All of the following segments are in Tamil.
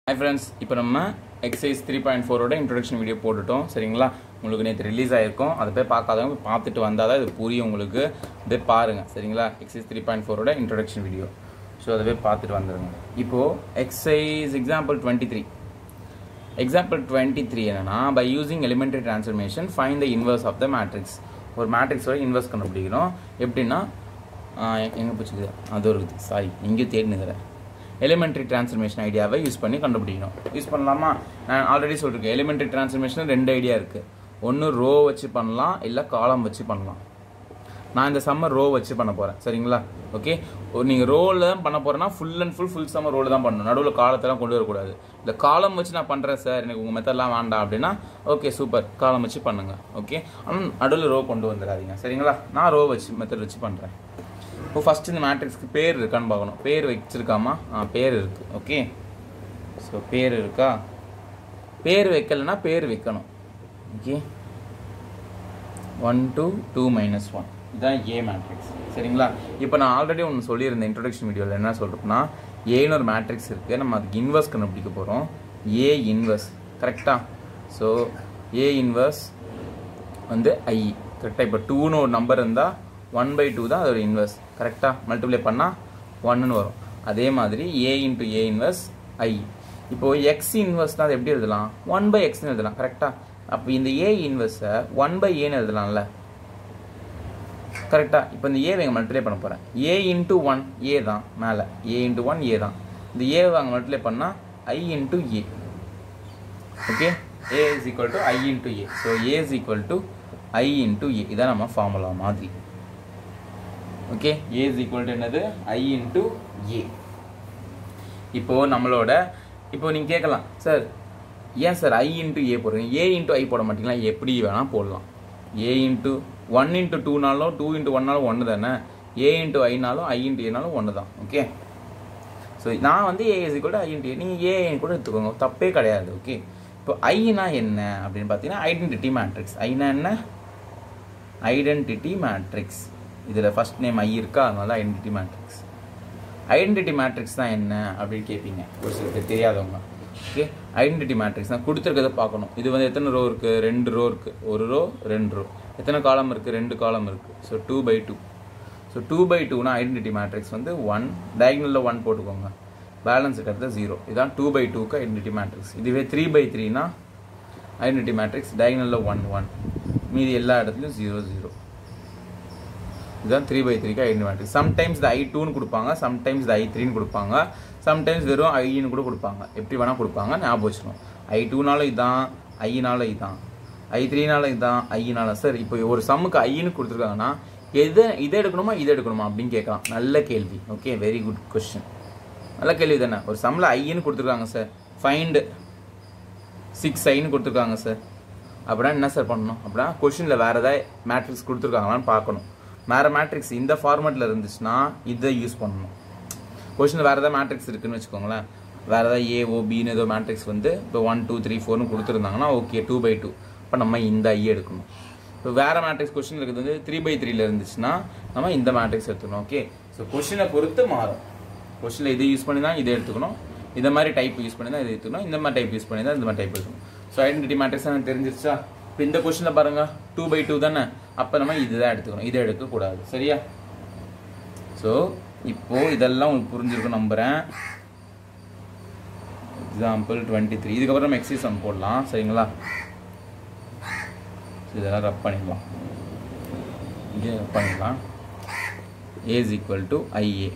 ஹை ஃப்ரெண்ட்ஸ் இப்போ நம்ம எக்ஸைஸ் த்ரீ பாயிண்ட் ஃபோரோட இன்ட்ரொடக்ஷன் வீடியோ போட்டுட்டோம் சரிங்களா உங்களுக்கு நேற்று ரிலீஸ் ஆயிருக்கும் அதை போய் பார்க்காதவங்க போய் பார்த்துட்டு வந்தால் தான் இது புரியும் உங்களுக்கு போய் பாருங்கள் சரிங்களா எக்ஸைஸ் த்ரீ பாயிண்ட் ஃபோரோட இன்ட்ரொடக்ஷன் வீடியோ ஸோ அதை போய் பார்த்துட்டு வந்துடுங்க இப்போது exercise example twenty three example twenty three என்னன்னா by using elementary transformation find the inverse of the matrix ஒரு மேட்ரிக்ஸோட இன்வர்ஸ் கண்டுபிடிக்கணும் எப்படின்னா எங்கே பிடிச்சிக்குது அது ஒரு சாரி எங்கேயும் தேடினுக்கிறேன் எலிமெண்ட்ரி டிரான்ஸ்ஃபர்மேஷன் ஐடியாவை யூஸ் பண்ணி கண்டுபிடிக்கணும் யூஸ் பண்ணலாமா நான் ஆல்ரெடி சொல்லியிருக்கேன் எலிமெண்ட்ரி டிரான்ஸ்ஃபர்மேஷன் ரெண்டு ஐடியா இருக்குது ஒன்று ரோ வச்சு பண்ணலாம் இல்லை காலம் வச்சு பண்ணலாம் நான் இந்த சம்மர் ரோ வச்சு பண்ண போகிறேன் சரிங்களா ஓகே நீங்கள் ரோவில் தான் பண்ண போகிறேன்னா ஃபுல் அண்ட் ஃபுல் ஃபுல் சம்மர் ரோல் தான் பண்ணணும் நடுவில் காலத்தெல்லாம் கொண்டு வரக்கூடாது இந்த காலம் வச்சு நான் பண்ணுறேன் சார் எனக்கு உங்கள் மெத்தட்லாம் வேண்டாம் அப்படின்னா ஓகே சூப்பர் காலம் வச்சு பண்ணுங்க ஓகே ஆனால் நடுவில் ரோ கொண்டு வந்துடாதீங்க சரிங்களா நான் ரோ வச்சு மெத்தட் வச்சு பண்ணுறேன் இப்போ ஃபஸ்ட்டு இந்த மேட்ரிக்ஸ்க்கு பேர் இருக்கான்னு பார்க்கணும் பேர் வச்சிருக்காமா ஆ பேர் இருக்குது ஓகே ஸோ பேர் இருக்கா பேர் வைக்கலைன்னா பேர் வைக்கணும் okay one two two minus one இதுதான் ஏ மேட்ரிக்ஸ் சரிங்களா இப்போ நான் ஆல்ரெடி ஒன்று சொல்லியிருந்தேன் இன்ட்ரொடக்ஷன் வீடியோவில் என்ன சொல்கிறேன்னா ஏன்னு ஒரு மேட்ரிக்ஸ் இருக்குது நம்ம அதுக்கு இன்வர்ஸ் கண்டுபிடிக்க போகிறோம் ஏ இன்வர்ஸ் கரெக்டாக ஸோ ஏ இன்வர்ஸ் வந்து ஐ கரெக்டாக இப்போ டூன்னு ஒரு நம்பர் இருந்தால் ஒன் பை டூ தான் அதோட இன்வர்ஸ் கரெக்டாக மல்டிப்ளை பண்ணால் ஒன்னுன்னு வரும் அதே மாதிரி ஏ இன்ட்டு ஏ இன்வர்ஸ் ஐ இப்போது எக்ஸ் இன்வர்ஸ் தான் அது எப்படி எழுதலாம் ஒன் பை எக்ஸ்னு எழுதலாம் கரெக்டாக அப்போ இந்த ஏ இன்வர்ஸை ஒன் பை ஏன்னு எழுதலாம்ல கரெக்டாக இப்போ இந்த ஏவை அங்கே மல்டிப்ளை பண்ண போகிறேன் ஏ இன்ட்டு ஒன் ஏ தான் மேலே ஏ இன்ட்டு ஒன் ஏ தான் இந்த ஏவை அங்கே மல்டிப்ளை பண்ணால் I into A okay A is equal to I into A so A is equal to I into A இதான் நம்ம ஃபார்முலா மாதிரி okay A is equal to என்னது ஐ இன்ட்டு ஏ இப்போது நம்மளோட இப்போ நீங்கள் கேட்கலாம் சார் ஏன் சார் ஐ இன்ட்டு ஏ போடுறீங்க ஏ இன்ட்டு ஐ போட மாட்டீங்களா எப்படி வேணால் போடலாம் ஏ இன்ட்டு ஒன் இன்ட்டு டூனாலும் டூ இன்ட்டு ஒன்னாலும் ஒன்று தானே ஏ இன்ட்டு ஐனாலும் ஐ இன்ட்டு ஏனாலும் ஒன்று தான் ஓகே ஸோ நான் வந்து A is equal to I into A நீங்கள் ஏ கூட எடுத்துக்கோங்க தப்பே கிடையாது ஓகே இப்போ ஐனா என்ன அப்படின்னு பார்த்தீங்கன்னா ஐடென்டிட்டி மேட்ரிக்ஸ் ஐனா என்ன ஐடென்டிட்டி மேட்ரிக்ஸ் இதில் ஃபஸ்ட் நேம் ஐ இருக்கா அதனால ஐடென்டிட்டி மேட்ரிக்ஸ் ஐடென்டிட்டி மேட்ரிக்ஸ் தான் என்ன அப்படின்னு கேட்பீங்க ஒரு சிலருக்கு தெரியாதவங்க ஓகே ஐடென்டிட்டி மேட்ரிக்ஸ் தான் கொடுத்துருக்கதை பார்க்கணும் இது வந்து எத்தனை ரோ இருக்குது ரெண்டு ரோ இருக்குது ஒரு ரோ ரெண்டு ரோ எத்தனை காலம் இருக்குது ரெண்டு காலம் இருக்குது so two by two so two by டூனா ஐடென்டிட்டி மேட்ரிக்ஸ் வந்து ஒன் டயக்னலில் ஒன் போட்டுக்கோங்க பேலன்ஸ் இருக்கிறது ஜீரோ இதான் டூ பை டூக்கு ஐடென்டிட்டி மேட்ரிக்ஸ் இதுவே த்ரீ பை த்ரீனா ஐடென்டிட்டி மேட்ரிக்ஸ் டயக்னலில் ஒன் ஒன் மீதி எல்லா இடத்துலையும் ஜீரோ ஜீரோ இதுதான் த்ரீ பை த்ரீக்கு ஐடென்டி மேட்ரிக்ஸ் சம்டைம்ஸ் இந்த ஐ டூன்னு கொடுப்பாங்க சம்டைம்ஸ் இந்த ஐ த்ரீன்னு கொடுப்பாங்க சம்டைம்ஸ் வெறும் ஐன்னு கூட கொடுப்பாங்க எப்படி வேணால் கொடுப்பாங்க ஞாபகம் வச்சுக்கணும் ஐ டூனாலும் இதான் ஐனாலும் இதான் ஐ த்ரீனாலும் இதான் ஐனாலும் சார் இப்போ ஒரு சம்முக்கு ஐன்னு கொடுத்துருக்காங்கன்னா எதை இதை எடுக்கணுமா இதை எடுக்கணுமா அப்படின்னு கேட்கலாம் நல்ல கேள்வி ஓகே வெரி குட் கொஸ்டின் நல்ல கேள்வி தானே ஒரு சம்மில் ஐன்னு கொடுத்துருக்காங்க சார் ஃபைண்டு சிக்ஸ் ஐன்னு கொடுத்துருக்காங்க சார் அப்படின்னா என்ன சார் பண்ணணும் அப்படின்னா கொஷினில் வேறு ஏதாவது மேட்ரிக்ஸ் கொடுத்துருக்காங்களான்னு பார்க்கணும் வேறு மேட்ரிக்ஸ் இந்த ஃபார்மேட்டில் இருந்துச்சுன்னா இதை யூஸ் பண்ணணும் கொஷினில் வேறு ஏதாவது மேட்ரிக்ஸ் இருக்குன்னு வச்சுக்கோங்களேன் வேறு ஏதாவது ஏ ஓ பின்னு ஏதோ மேட்ரிக்ஸ் வந்து இப்போ ஒன் டூ த்ரீ ஃபோர்னு கொடுத்துருந்தாங்கன்னா ஓகே டூ பை டூ இப்போ நம்ம இந்த ஐ எடுக்கணும் இப்போ வேறு மேட்ரிக்ஸ் கொஷின் இருக்கிறது வந்து த்ரீ பை த்ரீல இருந்துச்சுன்னா நம்ம இந்த மேட்ரிக்ஸ் எடுத்துக்கணும் ஓகே ஸோ கொஷினை பொறுத்து மாறும் கொஷினில் இதை யூஸ் பண்ணி தான் இதை எடுத்துக்கணும் இந்த மாதிரி டைப் யூஸ் பண்ணி தான் இதை எடுத்துக்கணும் இந்த மாதிரி டைப் யூஸ் பண்ணி தான் இந்த மாதிரி டைப் எடுக்கணும் ஸோ ஐடென்டிட்டி மேட்ரிக்ஸ் எனக்கு தெரிஞ்சிருச்சா இப்போ இந்த கொஷினில் பாருங்கள் டூ பை டூ தானே அப்போ நம்ம இதுதான் எடுத்துக்கணும் இதை எடுக்கக்கூடாது சரியா ஸோ இப்போது இதெல்லாம் உங்களுக்கு புரிஞ்சிருக்கும் நம்புகிறேன் எக்ஸாம்பிள் டுவெண்ட்டி த்ரீ இதுக்கப்புறம் நம்ம எக்ஸைஸ் ஒன் போடலாம் சரிங்களா இதெல்லாம் ரப் பண்ணிக்கலாம் இங்கே ரப் பண்ணிக்கலாம் ஏஸ் ஈக்குவல் டு ஐஏ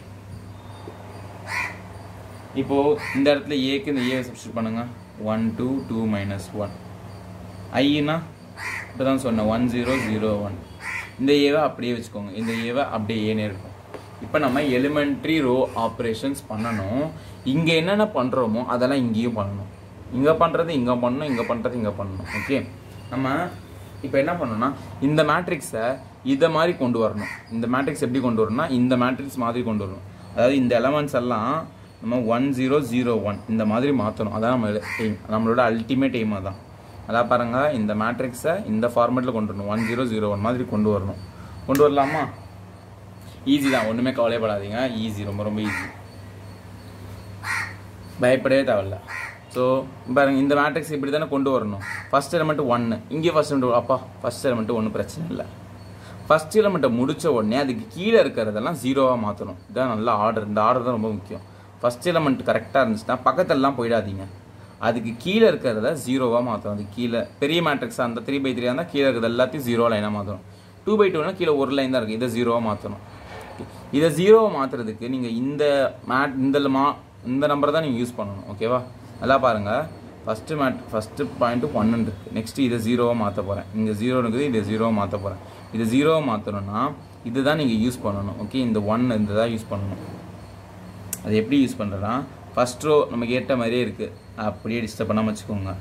இப்போது இந்த இடத்துல ஏக்கு இந்த ஏவை சப்ஸ்டியூட் பண்ணுங்கள் one two two minus one ஐனா இப்போ தான் சொன்னேன் ஒன் ஜீரோ ஜீரோ ஒன் இந்த ஏவை அப்படியே வச்சுக்கோங்க இந்த ஏவை அப்படியே ஏன்னு இருக்கும் இப்போ நம்ம எலிமெண்ட்ரி ரோ ஆப்ரேஷன்ஸ் பண்ணணும் இங்கே என்னென்ன பண்ணுறோமோ அதெல்லாம் இங்கேயும் பண்ணணும் இங்கே பண்ணுறது இங்கே பண்ணணும் இங்கே பண்ணுறது இங்கே பண்ணணும் ஓகே நம்ம இப்போ என்ன பண்ணணும்னா இந்த மேட்ரிக்ஸை இதை மாதிரி கொண்டு வரணும் இந்த மேட்ரிக்ஸ் எப்படி கொண்டு வரணும்னா இந்த மேட்ரிக்ஸ் மாதிரி கொண்டு வரணும் அதாவது இந்த எலமெண்ட்ஸ் எல்லாம் நம்ம ஒன் ஜீரோ ஜீரோ ஒன் இந்த மாதிரி மாற்றணும் அதான் நம்ம எய்ம் நம்மளோட அல்டிமேட் எய்ம் அதான் அதான் பாருங்கள் இந்த மேட்ரிக்ஸை இந்த ஃபார்மேட்டில் கொண்டு வரணும் ஒன் ஜீரோ ஜீரோ ஒன் மாதிரி கொண்டு வரணும் கொண்டு வரலாமா ஈஸி தான் ஒன்றுமே கவலைப்படாதீங்க ஈஸி ரொம்ப ரொம்ப ஈஸி பயப்படவே தேவையில்ல ஸோ பாருங்க இந்த மேட்ரிக்ஸ் இப்படி தானே கொண்டு வரணும் ஃபர்ஸ்ட் எலிமெண்ட் ஒன்று இங்கே ஃபர்ஸ்ட் எலிமெண்ட் அப்பா ஃபர்ஸ்ட் எலிமெண்ட் ஒன்றும் பிரச்சனை இல்லை ஃபர்ஸ்ட் எலிமெண்ட்டை முடிச்ச உடனே அதுக்கு கீழே இருக்கிறதெல்லாம் ஜீரோவாக மாற்றணும் இதான் நல்ல ஆர்டர் இந்த ஆர்டர் தான் ரொம்ப முக்கியம் ஃபர்ஸ்ட் எலிமெண்ட் கரெக்டாக இருந்துச்சுன்னா பக்கத்துலலாம் போயிடாதீங்க அதுக்கு கீழே இருக்கிறத ஜீரோவாக மாற்றணும் அது கீழே பெரிய மேட்ரிக்ஸ் அந்த த்ரீ பை த்ரீ இருந்தால் கீழே இருக்கிறது எல்லாத்தையும் ஜீரோ லைனாக மாற்றணும் டூ பை டூனா கீழே ஒரு லைன் தான் இருக்குது இதை ஜீரோவாக மாற்றணும் இதை ஜீரோவை மாற்றுறதுக்கு நீங்கள் இந்த மேட் இந்த மா இந்த நம்பரை தான் நீங்கள் யூஸ் பண்ணணும் ஓகேவா நல்லா பாருங்கள் ஃபஸ்ட்டு மேட் ஃபஸ்ட்டு பாயிண்ட்டு ஒன்று இருக்குது நெக்ஸ்ட்டு இதை ஜீரோவாக மாற்ற போகிறேன் இங்கே ஜீரோ இருக்குது இதை ஜீரோவாக மாற்ற போகிறேன் இதை ஜீரோவை மாற்றணும்னா இதுதான் நீங்கள் யூஸ் பண்ணணும் ஓகே இந்த ஒன் இந்த தான் யூஸ் பண்ணணும் அது எப்படி யூஸ் பண்ணுறேன்னா ஃபஸ்ட் ரோ நமக்கு ஏற்ற மாதிரியே இருக்குது அப்படியே டிஸ்டர்ப் பண்ணாமல் வச்சுக்கோங்க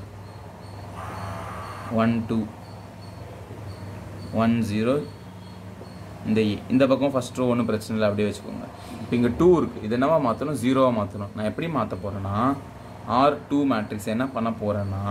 ஒன் டூ ஒன் ஜீரோ இந்த ஏ இந்த பக்கம் ஃபஸ்ட் ரோ ஒன்றும் பிரச்சனை இல்லை அப்படியே வச்சுக்கோங்க இப்போ இங்கே டூ இருக்குது இது என்னவா மாற்றணும் ஜீரோவாக மாற்றணும் நான் எப்படி மாற்ற போகிறேன்னா ஆர் டூ மேட்ரிக்ஸ் என்ன பண்ண போகிறேன்னா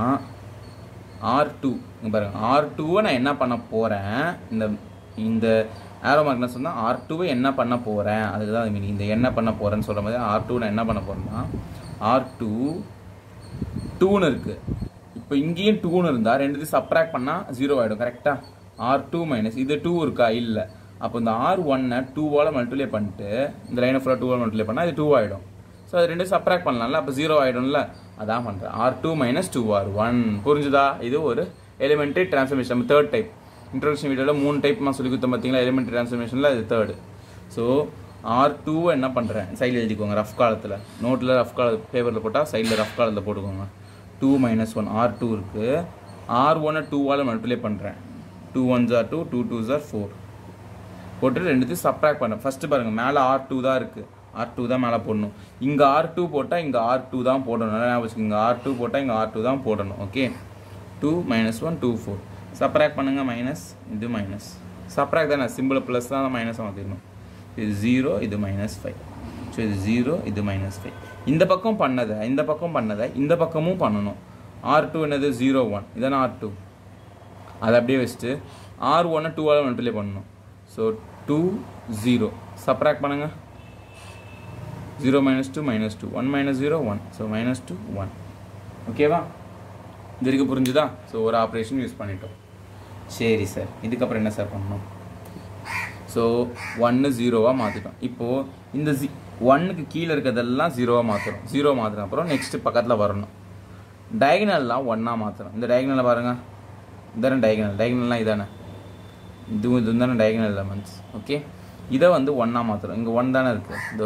ஆர் டூ இங்கே பாருங்க ஆர் டூவை நான் என்ன பண்ண போகிறேன் இந்த இந்த ஆரோ மார்க் என்ன சொன்னால் ஆர் டூவை என்ன பண்ண போகிறேன் அதுக்கு தான் மீனிங் இந்த என்ன பண்ண போகிறேன்னு சொல்கிற மாதிரி ஆர் டூ நான் என்ன பண்ண போகிறேன்னா ஆர் டூ டூன்னு இருக்குது இப்போ இங்கேயும் டூன்னு இருந்தால் ரெண்டுத்தையும் சப்ராக்ட் பண்ணால் ஜீரோ ஆகிடும் கரெக்டாக ஆர் டூ மைனஸ் இது டூ இருக்கா இல்லை அப்போ இந்த ஆர் ஒன்னை டூவால் மல்டிப்ளை பண்ணிட்டு இந்த லைனை ஃபுல்லாக டூவால் மல்டிப்ளை பண்ணால் இது டூ ஆகிடும் ஸோ அது ரெண்டு சப்ராக்ட் பண்ணலாம்ல அப்போ ஜீரோ ஆகிடும்ல அதான் பண்ணுறேன் R two minus two R one புரிஞ்சுதா இது ஒரு எலிமெண்ட்ரி டிரான்ஸ்ஃபர்மேஷன் நம்ம தேர்ட் டைப் இன்ட்ரோடக்ஷன் வீடியோவில் மூணு டைப் நான் சொல்லி கொடுத்தேன் பார்த்தீங்களா எலிமெண்ட்ரி டிரான்ஸ்ஃபர்மேஷனில் இது தேர்டு ஸோ ஆர் டூவை என்ன பண்ணுறேன் சைடில் எழுதிக்கோங்க ரஃப் காலத்தில் நோட்டில் ரஃப் கால பேப்பரில் போட்டால் சைடில் ரஃப் காலத்தில் போட்டுக்கோங்க two minus one R two இருக்குது ஆர் ஒன்னை டூவால் மல்டிப்ளை பண்ணுறேன் டூ ஒன் ஜார் டூ டூ டூ ஜார் ஃபோர் போட்டு ரெண்டுத்தையும் சப்ராக்ட் பண்ணேன் ஃபஸ்ட்டு பாருங்கள் மேலே ஆர் டூ தான் இருக்குது ஆர் டூ தான் மேலே போடணும் இங்கே ஆர் டூ போட்டால் இங்கே ஆர் டூ தான் போடணும் நல்லா ஞாபகம் வச்சுக்கோங்க ஆர் டூ போட்டால் இங்கே ஆர் டூ தான் போடணும் okay two minus one two four subtract பண்ணுங்கள் மைனஸ் இது மைனஸ் சப்ராக்ட் தானே சிம்பிள் ப்ளஸ் தான் மைனஸ் மாற்றிடணும் இது ஜீரோ இது மைனஸ் ஃபைவ் ஸோ இது ஜீரோ இது மைனஸ் ஃபைவ் இந்த பக்கம் பண்ணதை இந்த பக்கம் பண்ணதை இந்த பக்கமும் பண்ணணும் ஆர் டூ என்னது ஜீரோ ஒன் இதானே ஆர் டூ அதை அப்படியே வச்சுட்டு ஆர் ஒன்னை டூவால் மல்டிப்ளை பண்ணணும் ஸோ டூ ஜீரோ சப்ராக்ட் பண்ணுங்க zero minus two minus two one minus zero one so minus two one ஓகேவா இது வரைக்கும் புரிஞ்சுதா ஸோ ஒரு ஆப்ரேஷன் யூஸ் பண்ணிட்டோம் சரி சார் இதுக்கப்புறம் என்ன சார் பண்ணணும் ஸோ ஒன்று ஜீரோவாக மாற்றிட்டோம் இப்போது இந்த ஜி ஒன்னுக்கு கீழே இருக்கிறதெல்லாம் ஜீரோவாக மாற்றுறோம் ஜீரோ மாற்றின அப்புறம் நெக்ஸ்ட்டு பக்கத்தில் வரணும் டயகனல்லாம் ஒன்றா மாற்றணும் இந்த டயகனலை பாருங்கள் இதானே டயகனல் டயகனல்லாம் இதானே இது இது தானே டயகனல் எலமெண்ட்ஸ் ஓகே இதை வந்து ஒன்றா மாற்றணும் இங்கே ஒன் தானே இருக்குது இதோ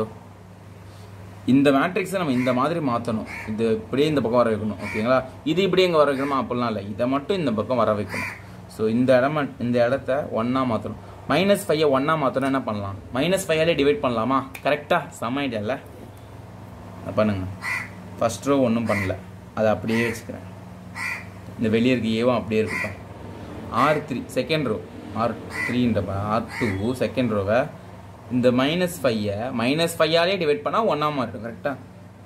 இந்த மேட்ரிக்ஸை நம்ம இந்த மாதிரி மாற்றணும் இது இப்படியே இந்த பக்கம் வர வைக்கணும் ஓகேங்களா இது இப்படியே இங்கே வர வைக்கணுமா அப்படிலாம் இல்லை இதை மட்டும் இந்த பக்கம் வர வைக்கணும் ஸோ இந்த இடம் இந்த இடத்த ஒன்றா மாற்றணும் மைனஸ் ஃபைவை ஒன்றா மாற்றணும் என்ன பண்ணலாம் மைனஸ் ஃபைவாலே டிவைட் பண்ணலாமா கரெக்டாக செம்ம ஐடியா இல்லை பண்ணுங்க ஃபஸ்ட் ரோ ஒன்றும் பண்ணல அதை அப்படியே வச்சுக்கிறேன் இந்த வெளியே இருக்க ஏவும் அப்படியே இருக்கட்டும் R three second row R த்ரீன்ற ஆர் டூ செகண்ட் ரோவை இந்த மைனஸ் ஃபைவை மைனஸ் ஃபையாலே டிவைட் பண்ணால் ஒன்றா மாறிடும் கரெக்டாக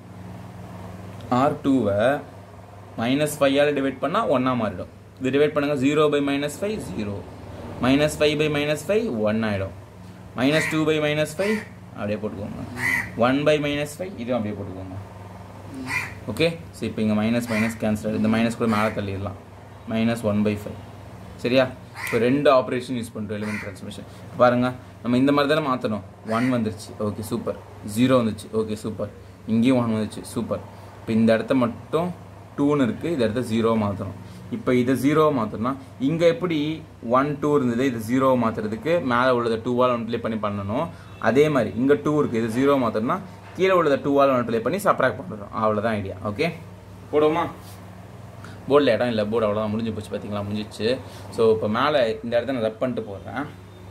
ஆர் டூவை மைனஸ் ஃபையால் டிவைட் பண்ணால் ஒன்றா மாறிடும் இது டிவைட் பண்ணுங்கள் zero by minus five zero minus five by minus five one ஆகிடும் minus two by minus five அப்படியே போட்டுக்கோங்க ஒன் பை மைனஸ் ஃபைவ் இதுவும் அப்படியே போட்டுக்கோங்க ஓகே ஸோ இப்போ இங்கே மைனஸ் மைனஸ் கேன்சல் இந்த மைனஸ் கூட மேலே தள்ளிடலாம் மைனஸ் ஒன் பை ஃபைவ் சரியா இப்போ ரெண்டு ஆப்ரேஷன் யூஸ் பண்ணுறோம் எலிமெண்ட் ட்ரான்ஸ்மிஷன் பாருங்கள் நம்ம இந்த மாதிரி தானே மாற்றணும் ஒன் வந்துருச்சு ஓகே சூப்பர் ஜீரோ வந்துச்சு ஓகே சூப்பர் இங்கேயும் ஒன் வந்துச்சு சூப்பர் இப்போ இந்த இடத்த மட்டும் டூன்னு இருக்குது இந்த இடத்த ஜீரோ மாற்றணும் இப்போ இதை ஜீரோவை மாற்றணும்னா இங்கே எப்படி ஒன் டூ இருந்தது இது ஜீரோவை மாற்றுறதுக்கு மேலே உள்ளதை டூவால் ஒன் ப்ளே பண்ணி பண்ணணும் அதே மாதிரி இங்கே டூ இருக்குது இது ஜீரோ மாற்றணும்னா கீழே உள்ளதை டூவால் ஒன் ப்ளே பண்ணி சப்ராக்ட் பண்ணுறோம் அவ்வளோதான் ஐடியா ஓகே போடுவோமா போர்டில் இடம் இல்லை போர்டு அவ்வளோதான் முடிஞ்சு போச்சு பார்த்தீங்களா முடிஞ்சிச்சு ஸோ இப்போ மேலே இந்த இடத்த நான் ரப் பண்ணிட்டு போடுறேன்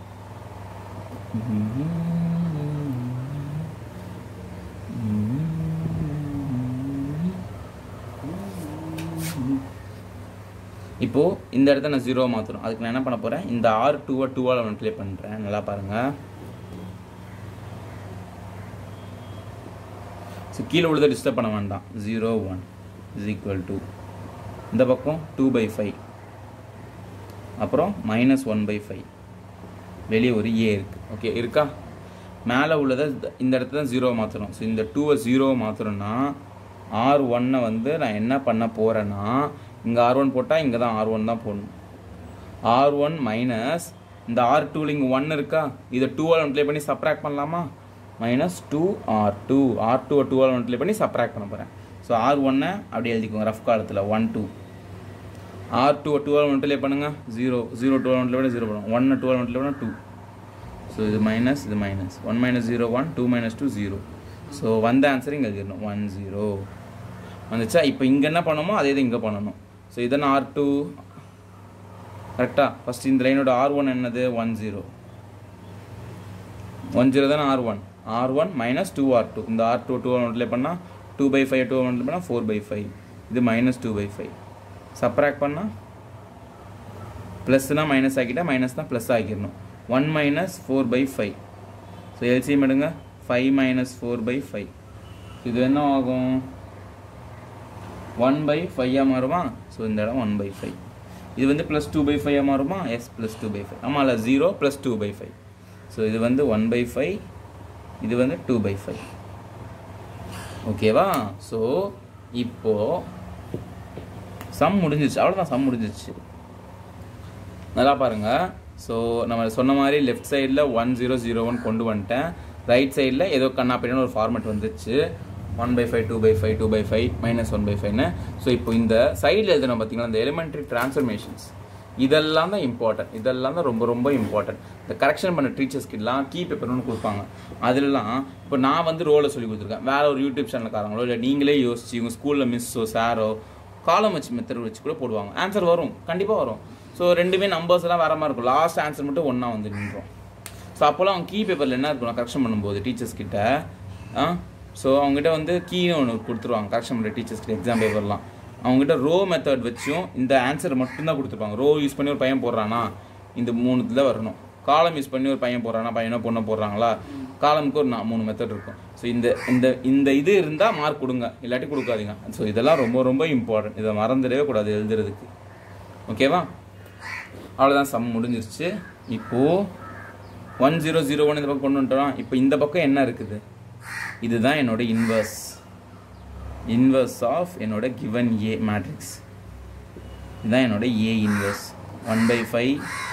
இப்போது இந்த இடத்த நான் ஜீரோ மாற்றணும் அதுக்கு நான் என்ன பண்ண போகிறேன் இந்த ஆர் டூவை டூவால் ஒன் ப்ளே பண்ணுறேன் நல்லா பாருங்கள் ஸோ கீழே உள்ளதை டிஸ்டர்ப் பண்ண வேண்டாம் zero one is equal to இந்த பக்கம் டூ பை ஃபைவ் அப்புறம் மைனஸ் ஒன் பை ஃபைவ் வெளியே ஒரு ஏ இருக்குது ஓகே இருக்கா மேலே உள்ளதை இந்த இடத்துல தான் ஜீரோ மாற்றணும் ஸோ இந்த டூவை ஜீரோ மாற்றணும்னா ஆர் ஒன்னை வந்து நான் என்ன பண்ண போகிறேன்னா இங்கே ஆர் ஒன் போட்டால் இங்கே தான் ஆர் ஒன் தான் போடணும் ஆர் ஒன் மைனஸ் இந்த ஆர் டூவில் இங்கே ஒன் இருக்கா இதை டூவால் மல்டிப்ளை பண்ணி சப்ராக்ட் பண்ணலாமா minus two R two R two டூவால் மல்டிப்ளை பண்ணி சப்ராக்ட் பண்ண போகிறேன் ஸோ ஆர் ஒன்னை அப்படி எழுதிக்கோங்க ரஃப் காலத்தில் ஒன் டூ ஆர் டூ டுவெல் மல்டிப்ளை பண்ணுங்கள் ஜீரோ ஜீரோ டுவெல் மல்டிப்ளை பண்ணி ஜீரோ பண்ணுவோம் ஒன்று டுவெல் மல்டிப்ளை பண்ணால் டூ ஸோ இது மைனஸ் இது minus one minus zero one two minus two zero so வந்த ஆன்சர் இங்கே எழுதிடணும் ஒன் ஜீரோ வந்துச்சா இப்போ இங்கே என்ன பண்ணணுமோ அதே இது இங்கே பண்ணணும் ஸோ இதென்ன ஆர் டூ கரெக்டாக ஃபஸ்ட் இந்த லைனோட ஆர் ஒன் என்னது ஒன் ஜீரோ ஒன் ஜீரோ தானே R one R one minus two R two இந்த ஆர் டூ டூ மல்டிப்ளை பண்ணால் two by five two multiply பண்ணால் ஃபோர் பை ஃபைவ் இது minus two by five subtract பண்ணால் ப்ளஸ்னால் மைனஸ் ஆக்கிட்டா மைனஸ் தான் ப்ளஸ் ஆக்கிடணும் one minus four by five so LCM எடுங்க five minus four by five இது என்ன ஆகும் ஒன் பை ஃபைவாக மாறுமா ஸோ இந்த இடம் ஒன் பை ஃபைவ் இது வந்து ப்ளஸ் டூ பை ஃபைவாக மாறுமா yes plus two by five ஆமாம் இல்லை zero plus two by five so இது வந்து ஒன் பை ஃபைவ் இது வந்து டூ பை ஃபைவ் ஓகேவா ஸோ இப்போது சம் முடிஞ்சிச்சு அவ்வளோதான் சம் முடிஞ்சிச்சு நல்லா பாருங்க ஸோ நம்ம சொன்ன மாதிரி லெஃப்ட் சைடில் ஒன் ஜீரோ ஜீரோ ஒன் கொண்டு வந்துட்டேன் ரைட் சைடில் ஏதோ கண்ணா பின்னாடி ஒரு ஃபார்மேட் வந்துச்சு one by five two by five two by five minus one by ஃபைவ்னு ஸோ இப்போ இந்த சைடில் எழுதணும் பார்த்தீங்களா இந்த எலிமெண்ட்ரி டிரான்ஸ்ஃபர்மேஷன்ஸ் இதெல்லாம் தான் இம்பார்ட்டன்ட் இதெல்லாம் தான் ரொம்ப ரொம்ப இம்பார்ட்டன்ட் இந்த கரெக்ஷன் பண்ண டீச்சர்ஸ்க்கெல்லாம் கீ பேப்பர்னு கொடுப்பாங்க அதிலலாம் இப்போ நான் வந்து ரோலை சொல்லி கொடுத்துருக்கேன் வேற ஒரு யூடியூப் சேனல்காரங்களோ இல்லை நீங்களே யோசிச்சு உங்கள் ஸ்கூலில் மிஸ்ஸோ சாரோ காலம் வச்சு மெத்தட் வச்சு கூட போடுவாங்க ஆன்சர் வரும் கண்டிப்பாக வரும் ஸோ ரெண்டுமே நம்பர்ஸ் எல்லாம் வேற மாதிரி இருக்கும் லாஸ்ட் ஆன்சர் மட்டும் ஒன்றா வந்து நின்றோம் ஸோ அப்போல்லாம் அவங்க கீ பேப்பரில் என்ன இருக்கும் கரெக்ஷன் பண்ணும்போது டீச்சர்ஸ் கிட்ட ஆ ஸோ அவங்ககிட்ட வந்து கீன்னு ஒன்று கொடுத்துருவாங்க கரெக்ஷன் பண்ணுற டீச்சர்ஸ் கிட்ட எக்ஸாம் பேப்பர்லாம் அவங்ககிட்ட ரோ மெத்தட் வச்சும் இந்த ஆன்சர் மட்டும்தான் கொடுத்துருப்பாங்க ரோ யூஸ் பண்ணி ஒரு பையன் போடுறானா இந்த மூணுத்துல வரணும் காலம் யூஸ் பண்ணி ஒரு பையன் போடுறானா பையனோ பொண்ணோ போடுறாங்களா காலமுக்கு ஒரு நா- மூணு மெத்தட் இருக்கும் ஸோ இந்த இந்த இந்த இது இருந்தால் மார்க் கொடுங்க இல்லாட்டி கொடுக்காதீங்க ஸோ இதெல்லாம் ரொம்ப ரொம்ப இம்பார்ட்டன்ட் இதை மறந்துடவே கூடாது எழுதுறதுக்கு ஓகேவா அவ்வளோதான் சம் முடிஞ்சிருச்சு இப்போது ஒன் ஜீரோ ஜீரோ ஒன் இந்த பக்கம் கொண்டு வந்துட்டோம் இப்போ இந்த பக்கம் என்ன இருக்குது இதுதான் என்னோட இன்வர்ஸ் இன்வர்ஸ் ஆஃப் என்னோட கிவன் ஏ மேட்ரிக்ஸ் இதுதான் என்னோட A inverse one by five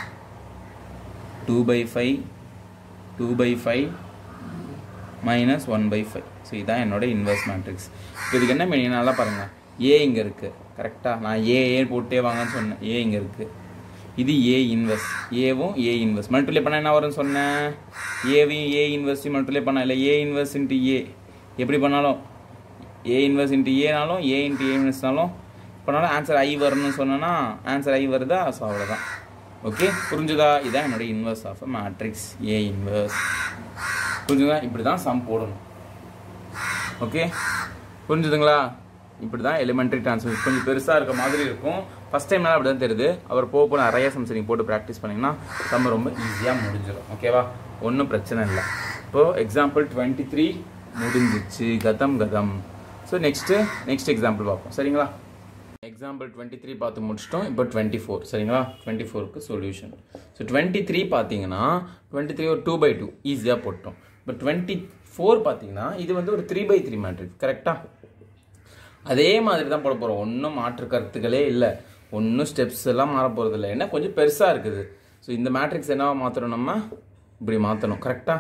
two by five two by five minus one by five so இதுதான் என்னோட இன்வர்ஸ் மேட்ரிக்ஸ் இப்போ இதுக்கு என்ன மீனிங் நல்லா பாருங்கள் ஏ இங்கே இருக்குது கரெக்டாக நான் ஏ ஏ போட்டே வாங்கன்னு சொன்னேன் ஏ இங்கே இருக்குது இது ஏ இன்வெர்ஸ் ஏவும் ஏ இன்வெர்ஸ் மல்டிப்ளை பண்ணால் என்ன வரும்னு சொன்னேன் ஏவையும் ஏ இன்வெர்ஸையும் மல்டிப்ளை பண்ண இல்லை ஏ இன்வெர்ஸ் இன்ட்டு ஏ எப்படி பண்ணாலும் ஏ இன்வெர்ஸ் இன்ட்டு ஏனாலும் ஏ இன்ட்டு ஏ இன்வெர்ஸ்னாலும் பண்ணாலும் ஆன்சர் ஐ வரணும்னு சொன்னேன்னா ஆன்சர் ஐ வருதா ஸோ அவ்வளோதான் ஓகே புரிஞ்சுதா இதான் என்னோட inverse of matrix A inverse புரிஞ்சுதா இப்படி தான் சம் போடணும் ஓகே புரிஞ்சுதுங்களா இப்படி தான் எலிமெண்ட்ரி ட்ரான்ஸ்ஃபர் கொஞ்சம் பெருசாக இருக்க மாதிரி இருக்கும் ஃபஸ்ட் டைம்னால அப்படி தான் தெரியுது அவர் போக போக நிறைய சம்ஸ் நீங்கள் போட்டு ப்ராக்டிஸ் பண்ணிங்கன்னா சம் ரொம்ப ஈஸியாக முடிஞ்சிடும் ஓகேவா ஒன்றும் பிரச்சனை இல்லை இப்போது எக்ஸாம்பிள் டுவெண்ட்டி த்ரீ முடிஞ்சிச்சு கதம் கதம் ஸோ நெக்ஸ்ட்டு நெக்ஸ்ட் எக்ஸாம்பிள் பார்ப்போம் சரிங்களா எக்ஸாம்பிள் டுவெண்ட்டி த்ரீ பார்த்து முடிச்சிட்டோம் இப்போ டுவெண்ட்டி ஃபோர் சரிங்களா டுவெண்ட்டி ஃபோருக்கு சொல்யூஷன் ஸோ டுவெண்ட்டி த்ரீ பார்த்தீங்கன்னா டுவெண்ட்டி த்ரீ ஒரு டூ பை டூ ஈஸியாக போட்டோம் இப்போ டுவெண்ட்டி ஃபோர் பார்த்தீங்கன்னா இது வந்து ஒரு த்ரீ பை த்ரீ மேட்ரிக்ஸ் கரெக்டாக அதே மாதிரி தான் போட போகிறோம் ஒன்றும் மாற்று கருத்துக்களே இல்லை ஒன்றும் ஸ்டெப்ஸ் எல்லாம் மாற போகிறது இல்லை ஏன்னா கொஞ்சம் பெருசாக இருக்குது ஸோ இந்த மேட்ரிக்ஸ் என்னவா மாற்றணும் நம்ம இப்படி மாற்றணும் கரெக்டாக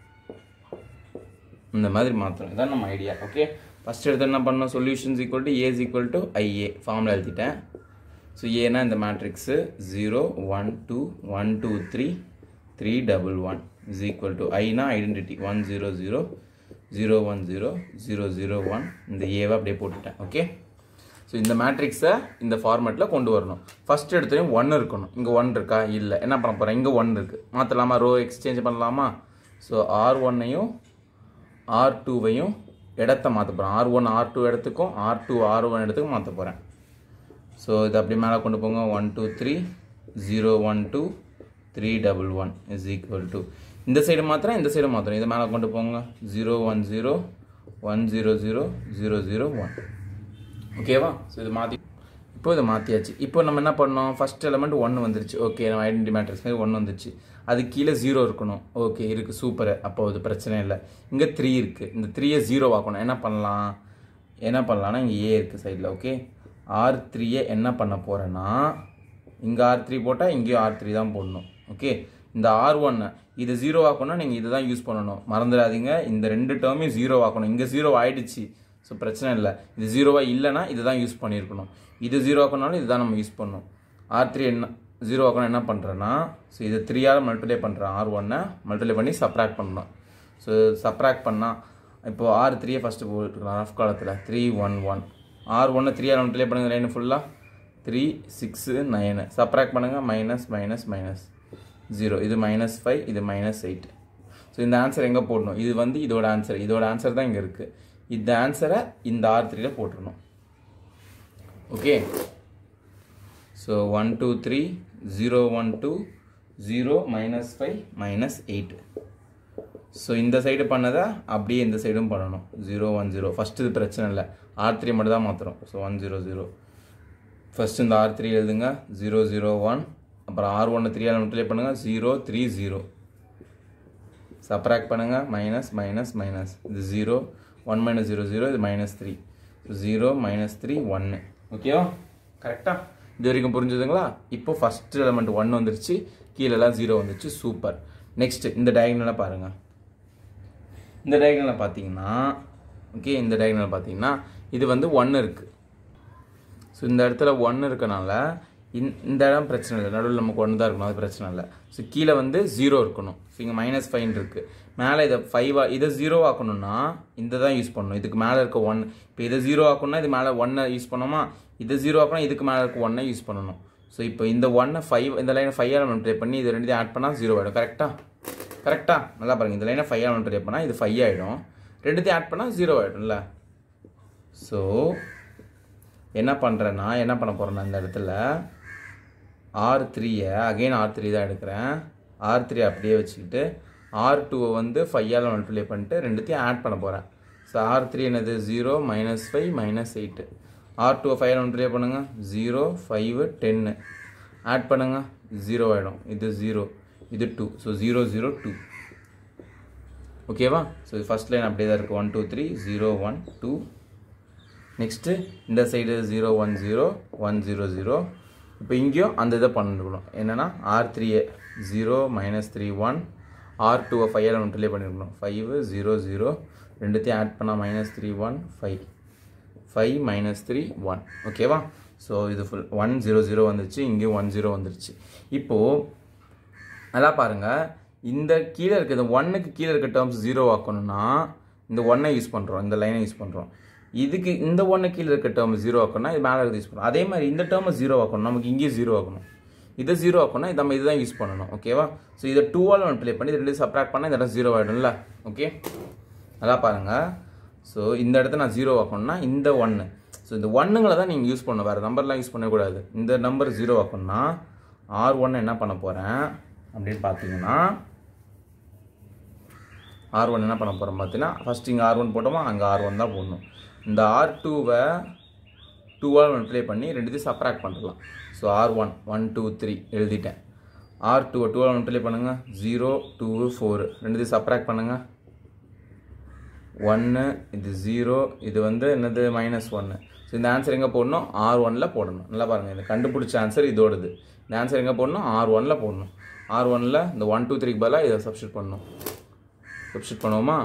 இந்த மாதிரி மாற்றணும் இதான் நம்ம ஐடியா ஓகே ஃபஸ்ட் எடுத்து என்ன பண்ணோம் solutions equal to A's equal to IA ஃபார்மில் எழுதிட்டேன் ஸோ ஏனா இந்த matrix zero one two one two three three double one is equal to ஐனா identity one zero zero zero one zero zero zero one இந்த ஏவை அப்படியே போட்டுட்டேன் ஓகே ஸோ இந்த மேட்ரிக்ஸை இந்த ஃபார்மேட்டில் கொண்டு வரணும் ஃபஸ்ட் எடுத்தோடனே ஒன் இருக்கணும் இங்கே ஒன் இருக்கா இல்லை என்ன பண்ண போகிறேன் இங்கே ஒன் இருக்குது மாற்றலாமா ரோ எக்ஸ்சேஞ்ச் பண்ணலாமா ஸோ ஆர் ஒன்னையும் ஆர் டூவையும் இடத்த மாற்ற போகிறேன் ஆர் ஒன் ஆர் டூ இடத்துக்கும் ஆர் டூ ஆர் ஒன் இடத்துக்கும் மாற்ற போகிறேன் ஸோ இது அப்படி மேலே கொண்டு போங்க one two three zero one two three double one is equal to இந்த சைடு மாத்திரம் இந்த சைடு மாத்திரம் இதை மேலே கொண்டு போங்க zero one zero one zero zero zero zero one ஓகேவா ஸோ இது மாற்றி இப்போ இதை மாற்றியாச்சு இப்போ நம்ம என்ன பண்ணோம் ஃபர்ஸ்ட் எலமெண்ட் ஒன்று வந்துருச்சு ஓகே நம்ம ஐடென்டி மேட்ரிக்ஸ் மாதிரி ஒன்று வந்துருச்சு அது கீழே ஜீரோ இருக்கணும் ஓகே இருக்குது சூப்பர் அப்போ அது பிரச்சனை இல்லை இங்கே த்ரீ இருக்குது இந்த த்ரீயை ஜீரோ ஆக்கணும் என்ன பண்ணலாம் என்ன பண்ணலான்னா இங்கே ஏ இருக்குது சைடில் ஓகே ஆர் த்ரீயை என்ன பண்ண போகிறேன்னா இங்கே ஆர் த்ரீ போட்டால் இங்கேயும் ஆர் த்ரீ தான் போடணும் ஓகே இந்த ஆர் ஒன்னை இது ஜீரோ ஆக்கணும்னா நீங்கள் இதை தான் யூஸ் பண்ணணும் மறந்துடாதீங்க இந்த ரெண்டு டேர்மையும் ஜீரோ ஆக்கணும் இங்கே ஜீரோ ஆயிடுச்சு ஸோ பிரச்சனை இல்லை இது ஜீரோவாக இல்லைன்னா இதை தான் யூஸ் பண்ணியிருக்கணும் இது ஜீரோ ஆக்கணும்னாலும் இதுதான் நம்ம யூஸ் பண்ணணும் ஆர் த்ரீ என்ன ஜீரோ ஆக்கணும் என்ன பண்ணுறேன்னா ஸோ இது த்ரீயால் மல்டிப்ளை பண்ணுறேன் ஆர் ஒன்னை மல்டிப்ளை பண்ணி சப்ராக்ட் பண்ணணும் ஸோ சப்ராக்ட் பண்ணால் இப்போது ஆர் த்ரீயை ஃபஸ்ட்டு போட்டுக்கலாம் ரஃப் காலத்தில் த்ரீ ஒன் ஒன் ஆர் ஒன்று த்ரீயால் மல்டிப்ளை பண்ணுங்க லைன் ஃபுல்லாக த்ரீ சிக்ஸு நைனு சப்ராக்ட் பண்ணுங்கள் மைனஸ் மைனஸ் மைனஸ் ஜீரோ இது மைனஸ் ஃபைவ் இது மைனஸ் எயிட் ஸோ இந்த ஆன்சர் எங்கே போடணும் இது வந்து இதோட ஆன்சர் இதோட ஆன்சர் தான் இங்கே இருக்குது இந்த ஆன்சரை இந்த ஆர் த்ரீல போட்டுருணும் okay so one two three zero one two zero minus five minus eight so இந்த சைடு பண்ணதை அப்படியே இந்த சைடும் பண்ணணும் ஜீரோ ஒன் ஜீரோ ஃபஸ்ட்டு இது பிரச்சனை இல்லை ஆர் த்ரீ மட்டும் தான் மாற்றுறோம் so one zero zero first இந்த ஆர் த்ரீ எழுதுங்க ஜீரோ ஜீரோ ஒன் அப்புறம் ஆர் ஒன்று த்ரீயால் மல்டிப்ளை பண்ணுங்கள் ஜீரோ த்ரீ ஜீரோ சப்ராக்ட் பண்ணுங்கள் மைனஸ் மைனஸ் மைனஸ் இது zero one minus zero zero இது minus three zero minus three ஒன்று ஓகேவா கரெக்டாக இது வரைக்கும் புரிஞ்சுதுங்களா இப்போ ஃபஸ்ட் எலமெண்ட் ஒன் வந்துருச்சு கீழெல்லாம் ஜீரோ வந்துருச்சு சூப்பர் நெக்ஸ்ட் இந்த டயக்னலாக பாருங்கள் இந்த டயக்னலில் பார்த்தீங்கன்னா ஓகே இந்த டயக்னல் பார்த்தீங்கன்னா இது வந்து ஒன்று இருக்குது ஸோ இந்த இடத்துல ஒன்று இருக்கனால இந் இந்த இடம் பிரச்சனை இல்லை நடுவில் நமக்கு ஒன்று தான் இருக்கணும் அது பிரச்சனை இல்லை ஸோ கீழே வந்து ஜீரோ இருக்கணும் ஸோ இங்கே மைனஸ் ஃபைன் இருக்குது மேலே இதை ஃபைவாக இதை ஜீரோ ஆக்கணும்னா இந்த தான் யூஸ் பண்ணணும் இதுக்கு மேலே இருக்க ஒன் இப்போ இதை ஜீரோ ஆக்கணும்னா இது மேலே ஒன்னை யூஸ் பண்ணோமா இதை ஜீரோ ஆக்கணும் இதுக்கு மேலே இருக்க ஒன்னை யூஸ் பண்ணணும் ஸோ இப்போ இந்த ஒன்னை ஃபைவ் இந்த லைனை ஃபைவ் மல்டிப்ளை பண்ணி இது ரெண்டுத்தையும் ஆட் பண்ணால் ஜீரோ ஆகிடும் கரெக்டாக கரெக்டாக நல்லா பாருங்கள் இந்த லைனை ஃபைவ் மல்டிப்ளை பண்ணால் இது ஃபைவ் ஆகிடும் ரெண்டுத்தையும் ஆட் பண்ணால் ஜீரோ ஆகிடும்ல ஸோ என்ன பண்ணுறேன்னா என்ன பண்ண போகிறேன்னா இந்த இடத்துல ஆர் த்ரீயை அகெயின் ஆர் த்ரீ தான் எடுக்கிறேன் ஆர் த்ரீ அப்படியே வச்சுக்கிட்டு ஆர் டூவை வந்து ஃபையால் மல்டிப்ளை பண்ணிட்டு ரெண்டுத்தையும் ஆட் பண்ண போகிறேன் ஸோ ஆர் த்ரீ என்னது zero minus five minus eight R டூவை ஃபைவ் மல்டிப்ளை பண்ணுங்கள் ஜீரோ ஃபைவ் டென்னு ஆட் பண்ணுங்கள் ஜீரோ ஆகிடும் இது ஜீரோ இது two so zero zero two ஓகேவா ஸோ இது ஃபஸ்ட் லைன் அப்படியே தான் இருக்குது one two three zero one two next இந்த side zero one zero one zero zero இப்போ இங்கேயும் அந்த இதை பண்ணிருக்கணும் என்னென்னா R three zero minus three one R டூவை ஃபைவ் ஒன்றுலேயே பண்ணிருக்கணும் ஃபைவ் ஜீரோ ஜீரோ ரெண்டுத்தையும் ஆட் பண்ணால் minus three one five five minus three one ஓகேவா ஸோ இது ஃபுல் ஒன் ஜீரோ ஜீரோ வந்துருச்சு இங்கேயும் ஒன் ஜீரோ வந்துருச்சு இப்போது நல்லா பாருங்கள் இந்த கீழே இருக்க இந்த ஒன்னுக்கு கீழே இருக்க டேர்ம்ஸ் ஜீரோ ஆக்கணும்னா இந்த ஒன்னை யூஸ் பண்ணுறோம் இந்த லைனை யூஸ் பண்ணுறோம் இதுக்கு இந்த ஒன்று கீழே இருக்க டேர்ம் ஜீரோ ஆக்கணும்னா இது மேலே யூஸ் பண்ணணும் அதே மாதிரி இந்த டேர்மை ஜீரோ ஆக்கணும் நமக்கு இங்கேயும் ஜீரோ ஆக்கணும் இதை ஜீரோ ஆக்கணும்னா இது நம்ம இதுதான் யூஸ் பண்ணணும் ஓகேவா ஸோ இதை டூவால் ஒன் ப்ளே பண்ணி இது ரெண்டு சப்ராக்ட் பண்ணால் இந்த இடம் ஜீரோ ஆகிடும்ல ஓகே நல்லா பாருங்கள் ஸோ இந்த இடத்த நான் ஜீரோ ஆக்கணும்னா இந்த ஒன்று ஸோ இந்த ஒன்றுங்களை தான் நீங்கள் யூஸ் பண்ணணும் வேறு நம்பர்லாம் யூஸ் பண்ணக்கூடாது இந்த நம்பர் ஜீரோ ஆக்கணும்னா ஆர் ஒன் என்ன பண்ண போகிறேன் அப்படின்னு பார்த்தீங்கன்னா ஆர் ஒன் என்ன பண்ண போகிறோம் பார்த்தீங்கன்னா ஃபஸ்ட் இங்கே ஆர் ஒன் போட்டோமா அங்கே ஆர் ஒன் தான் போடணும் இந்த ஆர் டூவை டூவால் மல்டிப்ளை பண்ணி ரெண்டுத்தையும் சப்ராக்ட் பண்ணலாம் so R one one two three எழுதிட்டேன் ஆர் டூவை டூவால் மல்டிப்ளை பண்ணுங்கள் ஜீரோ டூ ஃபோர் ரெண்டுத்தையும் சப்ராக்ட் பண்ணுங்கள் ஒன்று இது ஜீரோ இது வந்து என்னது மைனஸ் ஒன்று ஸோ இந்த ஆன்சர் எங்கே போடணும் ஆர் ஒனில் போடணும் நல்லா பாருங்கள் இந்த கண்டுபிடிச்ச ஆன்சர் இதோடது இந்த ஆன்சர் எங்கே போடணும் ஆர் ஒனில் போடணும் ஆர் ஒனில் இந்த ஒன் டூ த்ரீக்கு பதிலாக இதை சப்ஸ்டியூட் பண்ணணும் சப்ஸ்டியூட் பண்ணுவோமா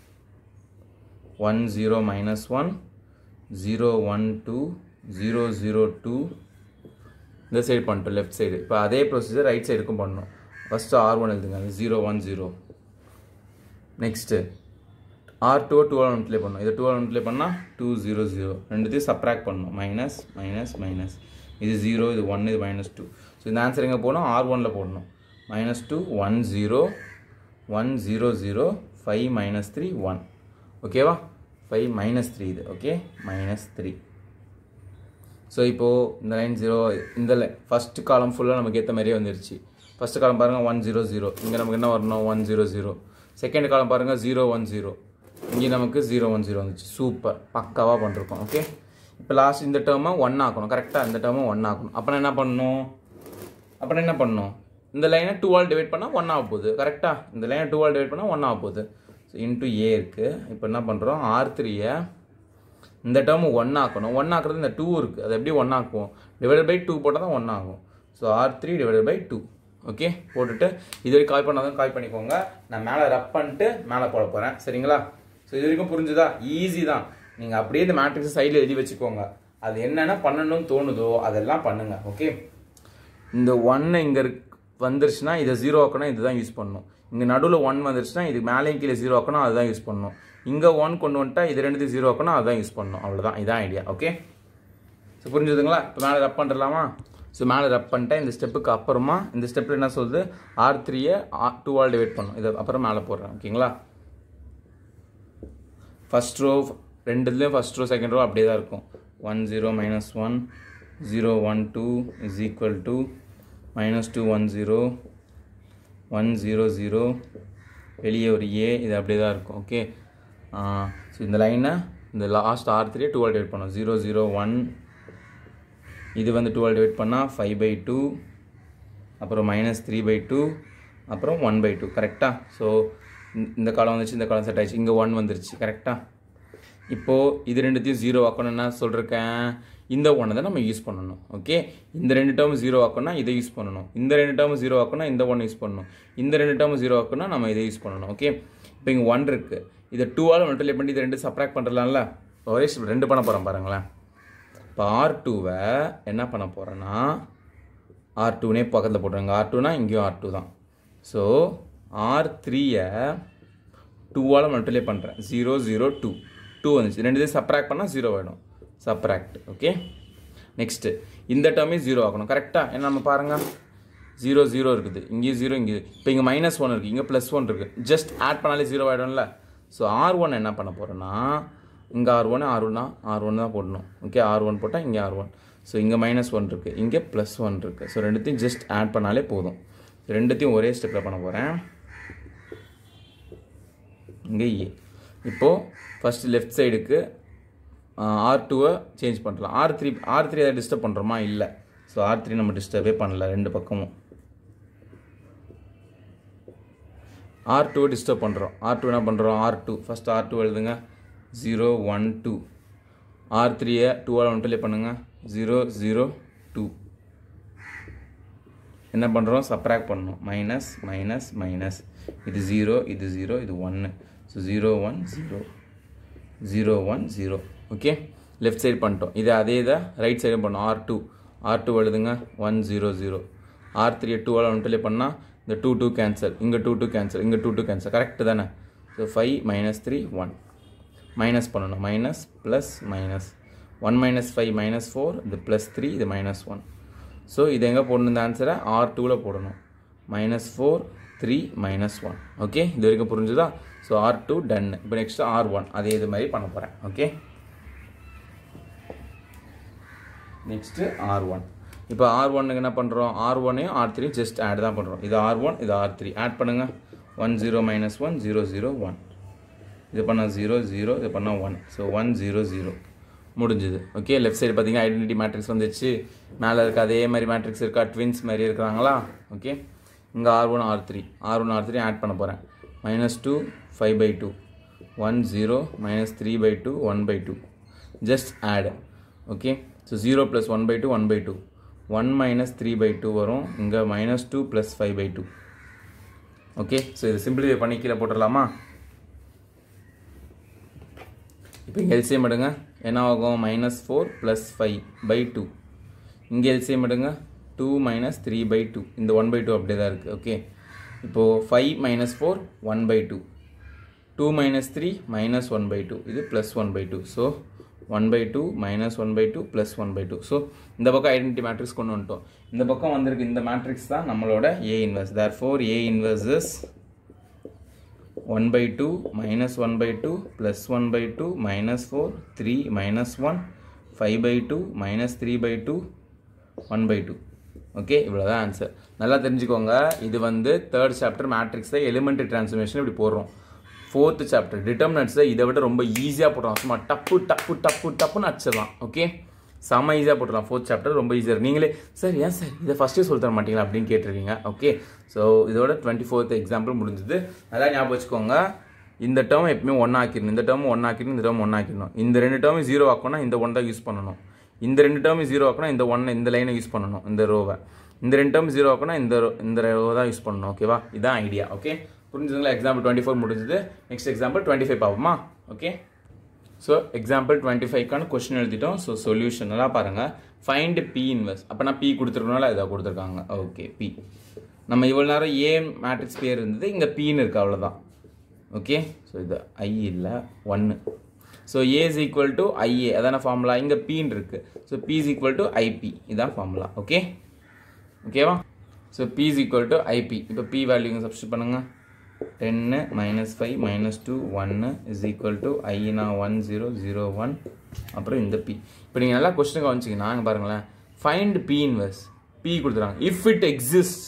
one zero minus one zero one two zero zero two இந்த சைடு பண்ணிட்டோம் லெஃப்ட் சைடு இப்போ அதே ப்ரொசீஜர் ரைட் சைடுக்கும் பண்ணணும் ஃபஸ்ட்டு ஆர் ஒன் எழுதுங்க zero one zero next R two டுவெல் ஒன் ப்ளே பண்ணணும் இதை டுவெல் ஒன் ப்ளே பண்ணால் டூ ஜீரோ ஜீரோ ரெண்டுத்தையும் சப்ராக்ட் பண்ணணும் மைனஸ் மைனஸ் மைனஸ் இது ஜீரோ இது ஒன் இது மைனஸ் டூ ஸோ இந்த ஆன்சர் எங்கே போகணும் ஆர் ஒனில் போடணும் minus two one zero one zero zero five minus three one ஓகேவா ஃபைவ் மைனஸ் த்ரீ இது ஓகே மைனஸ் த்ரீ ஸோ இப்போது இந்த லைன் ஜீரோ இந்த லை ஃபஸ்ட்டு காலம் ஃபுல்லாக நமக்கு ஏற்ற மாதிரியே வந்துருச்சு ஃபஸ்ட்டு காலம் பாருங்கள் ஒன் ஜீரோ ஜீரோ இங்கே நமக்கு என்ன வரணும் one zero zero second column பாருங்கள் ஜீரோ ஒன் ஜீரோ இங்கே நமக்கு ஜீரோ ஒன் ஜீரோ வந்துச்சு சூப்பர் பக்காவாக பண்ணிருக்கோம் ஓகே இப்போ லாஸ்ட் இந்த டேர்மை ஒன் ஆக்கணும் கரெக்டாக இந்த டேர்மை ஒன் ஆக்கணும் அப்புறம் என்ன பண்ணணும் அப்புறம் என்ன பண்ணணும் இந்த லைனை டூ ஆல் டிவைட் பண்ணால் ஒன் ஆக போகுது கரெக்டாக இந்த லைனை டூ ஆல் டிவைட் பண்ணால் ஒன் ஆக போகுது ஸோ இன்ட்டு ஏ இருக்குது இப்போ என்ன பண்ணுறோம் ஆர் த்ரீயை இந்த டேர்ம் ஒன் ஆக்கணும் ஒன் ஆக்குறது இந்த டூ இருக்குது அது எப்படி ஒன் ஆக்குவோம் டிவைட் பை டூ போட்டால் தான் ஒன் ஆகும் so R three divide by two okay போட்டுட்டு இது வரைக்கும் கால் பண்ணாதான் கால் பண்ணிக்கோங்க நான் மேலே ரப் பண்ணிட்டு மேலே போட போகிறேன் சரிங்களா ஸோ இது வரைக்கும் புரிஞ்சுதா ஈஸி தான் நீங்கள் அப்படியே இந்த மேட்ரிக்ஸ் சைடில் எழுதி வச்சுக்கோங்க அது என்னென்ன பண்ணணும்னு தோணுதோ அதெல்லாம் பண்ணுங்க ஓகே இந்த ஒன்று இங்கே வந்துருச்சுன்னா இதை ஜீரோ ஆக்கணும் இதுதான் யூஸ் பண்ணணும் இங்கே நடுவில் ஒன் வந்துருச்சுன்னா இது மேலேயும் கீழே ஜீரோ ஆக்கணும் அதுதான் யூஸ் பண்ணணும் இங்கே ஒன் கொண்டு வந்துட்டா இது ரெண்டுத்தையும் ஜீரோ ஆக்கணும் அதுதான் யூஸ் பண்ணணும் அவ்வளோதான் இதான் ஐடியா ஓகே ஸோ புரிஞ்சுதுங்களா இப்போ மேலே ரப் பண்ணுறலாமா ஸோ மேலே ரப் பண்ணிட்டேன் இந்த ஸ்டெப்புக்கு அப்புறமா இந்த ஸ்டெப்பில் என்ன சொல்லுது ஆர் த்ரீயை ஆர் டூ ஆல் டிவைட் பண்ணும் இது அப்புறம் மேலே போடுறேன் ஓகேங்களா ஃபஸ்ட் ரோ ரெண்டுலேயும் ஃபஸ்ட் ரோ செகண்ட் ரோ அப்படியே தான் இருக்கும் one zero minus one zero one two is equal to minus two one zero one zero zero வெளியே ஒரு ஏ இது அப்படியே தான் இருக்கும் ஓகே ஸோ இந்த லைனை இந்த லாஸ்ட் ஆர் த்ரீ டுவெல் டிவைட் பண்ணோம் ஜீரோ ஜீரோ ஒன் இது வந்து டுவெல் டிவைட் பண்ணால் ஃபைவ் பை டூ அப்புறம் மைனஸ் த்ரீ பை டூ அப்புறம் ஒன் பை டூ கரெக்டாக ஸோ இந்த காலம் வந்துச்சு இந்த காலம் செட் ஆயிடுச்சு இங்கே ஒன் வந்துருச்சு கரெக்டாக இப்போது இது ரெண்டுத்தையும் ஜீரோ ஆக்கணும் என்ன சொல்லிருக்கேன் இந்த ஒன்றை தான் நம்ம யூஸ் பண்ணணும் ஓகே இந்த ரெண்டு டேர்ம் ஜீரோ ஆக்கணும்னா இதை யூஸ் பண்ணணும் இந்த ரெண்டு டேர்ம் ஜீரோ ஆக்கணும்னா இந்த ஒன் யூஸ் பண்ணணும் இந்த ரெண்டு டேர்ம் ஜீரோ ஆக்கணும்னா நம்ம இதை யூஸ் பண்ணணும் ஓகே இப்போ இங்கே ஒன் இருக்குது இதை டூவால் மல்டிப்ளை பண்ணி இது ரெண்டு சப்ராக்ட் பண்ணுறலாம்ல ஒரே step ரெண்டு பண்ண போகிறோம் பாருங்களேன் இப்போ ஆர் டூவை என்ன பண்ண போகிறேன்னா ஆர் டூனே பக்கத்தில் போட்டுருங்க ஆர் டூனா இங்கேயும் ஆர் டூ தான் ஸோ ஆர் த்ரீயை டூவால் மல்டிப்ளை பண்ணுறேன் ஜீரோ ஜீரோ டூ டூ வந்துச்சு ரெண்டு இது சப்ராக்ட் பண்ணால் ஜீரோ ஆகிடும் சப்ராக்ட் ஓகே நெக்ஸ்ட்டு இந்த டேர்மே ஜீரோ ஆகணும் கரெக்டாக என்ன நம்ம பாருங்கள் ஜீரோ ஜீரோ இருக்குது இங்கேயும் ஜீரோ இங்கே இப்போ இங்கே மைனஸ் ஒன் இருக்குது இங்கே ப்ளஸ் ஒன் இருக்குது ஜஸ்ட் ஆட் பண்ணாலே ஜீரோ ஆகிடும்ல ஸோ ஆர் ஒன் என்ன பண்ண போகிறேன்னா இங்கே ஆர் ஒன் ஆர் ஒன்னா ஆர் ஒன் தான் போடணும் ஓகே ஆர் ஒன் போட்டால் இங்கே ஆர் ஒன் ஸோ இங்கே மைனஸ் ஒன் இருக்குது இங்கே ப்ளஸ் ஒன் இருக்குது ஸோ ரெண்டுத்தையும் ஜஸ்ட் ஆட் பண்ணாலே போதும் ரெண்டுத்தையும் ஒரே ஸ்டெப்பில் பண்ண போகிறேன் இங்கே ஏ இப்போது ஃபஸ்ட்டு லெஃப்ட் சைடுக்கு ஆர் டூவை சேஞ்ச் பண்ணலாம் ஆர் த்ரீ ஆர் த்ரீ அதை டிஸ்டர்ப் பண்ணுறோமா இல்லை ஸோ ஆர் த்ரீ நம்ம டிஸ்டர்பே பண்ணல ரெண்டு பக்கமும் ஆர் டூ டிஸ்டர்ப் பண்ணுறோம் ஆர் டூ என்ன பண்ணுறோம் R two first R two எழுதுங்க ஜீரோ ஒன் டூ ஆர் த்ரீயை டூவால் ஒன் டூலே பண்ணுங்கள் ஜீரோ ஜீரோ டூ என்ன பண்ணுறோம் சப்ராக்ட் பண்ணணும் மைனஸ் மைனஸ் மைனஸ் இது ஜீரோ இது ஜீரோ இது ஒன்று so zero one zero zero one zero okay left side பண்ணிட்டோம் இது அதே இதை ரைட் சைடும் பண்ணோம் ஆர் டூ ஆர் டூ எழுதுங்க one zero zero R three டூவால் ஒன்றுலே பண்ணால் இந்த டூ டூ கேன்சல் இங்கே டூ டூ கேன்சல் இங்கே டூ டூ கேன்சல் கரெக்டு தானே so five minus three one minus பண்ணணும் minus plus minus one minus five minus four இது ப்ளஸ் த்ரீ இது மைனஸ் ஒன் ஸோ இது எங்கே போடணும் இந்த ஆன்சரை ஆர் டூவில் போடணும் minus four three minus one okay இது வரைக்கும் புரிஞ்சுதா ஸோ ஆர் டூ டன் இப்போ நெக்ஸ்ட் ஆர் ஒன் அதே இது மாதிரி பண்ண போகிறேன் ஓகே நெக்ஸ்ட்டு ஆர் ஒன் இப்போ ஆர் ஒன்னுக்கு என்ன பண்ணுறோம் ஆர் ஒன்னையும் ஆர் த்ரீ ஜஸ்ட் ஆட் தான் பண்ணுறோம் இது ஆர் ஒன் இது ஆர் த்ரீ ஆட் பண்ணுங்கள் one zero minus one zero zero one இது பண்ணால் ஜீரோ ஜீரோ இது பண்ணால் one so one zero zero முடிஞ்சுது ஓகே லெஃப்ட் சைடு பார்த்தீங்கன்னா ஐடென்டிட்டி மேட்ரிக்ஸ் வந்துச்சு மேலே இருக்க அதே மாதிரி மேட்ரிக்ஸ் இருக்கா ட்வின்ஸ் மாதிரி இருக்கிறாங்களா ஓகே இங்கே R one R three R one R three add பண்ண போகிறேன் minus two five by two one zero minus three by two one by two just add okay so zero plus one by two one by two one minus three by two வரும் இங்கே minus two plus five by two okay so இது சிம்பிளிஃபை பண்ணி கீழே போட்டுடலாமா இப்போ இங்கே எல்சிஎம் எடுங்க என்ன ஆகும் minus four plus five by two இங்கே எல்சிஎம் எடுங்க two minus three by two இந்த ஒன் பை டூ அப்படியே தான் இருக்குது ஓகே இப்போது five minus four one by two two minus three minus one by two இது plus one by two so one by two minus one by two plus one by two so இந்த பக்கம் ஐடென்டி மேட்ரிக்ஸ் கொண்டு வந்துட்டோம் இந்த பக்கம் வந்திருக்கு இந்த மேட்ரிக்ஸ் தான் நம்மளோட A inverse therefore A inverse is one by two minus one by two plus one by two minus four three minus one five by two minus three by two one by two okay இவ்வளோதான் ஆன்சர் நல்லா தெரிஞ்சுக்கோங்க இது வந்து தேர்ட் சாப்டர் மேட்ரிக்ஸில் எலிமெண்ட்ரி டிரான்ஸ்ஃபர்மேஷன் இப்படி போடுறோம் ஃபோர்த்து சாப்டர் டிட்டர்மினட்ஸில் இதை விட ரொம்ப ஈஸியாக போடுறோம் சும்மா டப்பு டப்பு டப்பு டப்புன்னு அடிச்சிடலாம் ஓகே செம்ம ஈஸியாக போட்டுடலாம் ஃபோர்த் சாப்டர் ரொம்ப ஈஸியாக நீங்களே சார் ஏன் சார் இதை ஃபஸ்ட்டே சொல்லி தர மாட்டீங்களா அப்படின்னு கேட்டிருக்கீங்க ஓகே ஸோ இதோட டுவெண்ட்டி ஃபோர்த் எக்ஸாம்பிள் முடிஞ்சது நல்லா ஞாபகம் வச்சுக்கோங்க இந்த டேர்ம் எப்பவுமே ஒன் ஆக்கிடணும் இந்த டேர்ம் ஒன் ஆக்கிடணும் இந்த டேர்ம் ஒன் ஆக்கிடணும் இந்த ரெண்டு டேர்ம் ஜீரோ ஆக்கணும் இந்த ஒன் தான் யூஸ் பண்ணணும் இந்த ரெண்டு டேர்ம் ஜீரோ ஆக்கணும் இந்த ஒன் இந்த லைனை யூஸ் பண்ணணும் இந்த ரோவை இந்த ரெண்டு டேர்ம் ஜீரோ ஆக்கணும் இந்த row- இந்த ரோ தான் யூஸ் பண்ணணும் ஓகேவா இதான் ஐடியா ஓகே புரிஞ்சுதுங்களா எக்ஸாம்பிள் டுவெண்ட்டி ஃபோர் முடிஞ்சது நெக்ஸ்ட் எக்ஸாம்பிள் டுவெண்ட்டி ஃபைவ் பார்ப்போமா ஓகே ஸோ எக்ஸாம்பிள் டுவெண்ட்டி ஃபைவ்க்கான கொஸ்டின் எழுதிட்டோம் ஸோ சொல்யூஷன் எல்லாம் பாருங்கள் ஃபைண்ட் பி இன்வெஸ்ட் அப்போ நான் பி கொடுத்துருக்கனால இதை கொடுத்துருக்காங்க ஓகே பி நம்ம இவ்வளோ நேரம் ஏ மேட்ரிக்ஸ் பேர் இருந்தது இங்கே பின்னு இருக்கு அவ்வளோதான் ஓகே ஸோ இது ஐ இல்லை ஒன்று so A is equal to IA அதான ஃபார்முலா இங்கே பின்னு இருக்குது so B is equal to IB இதான் ஃபார்முலா ஓகே ஓகேவா so B is equal to IB இப்போ பி வேல்யூங்க சப்ஸ்டியூட் பண்ணுங்கள் ten minus five minus two ஒன்று இஸ் ஈக்குவல் டு ஐனா ஒன் ஜீரோ ஜீரோ ஒன் அப்புறம் இந்த பி இப்போ நீங்கள் நல்லா கொஸ்டின் கவனிச்சிங்கன்னா இங்கே பாருங்களேன் ஃபைண்ட் பி இன்வெர்ஸ் பி கொடுத்துறாங்க இஃப் இட் எக்ஸிஸ்ட்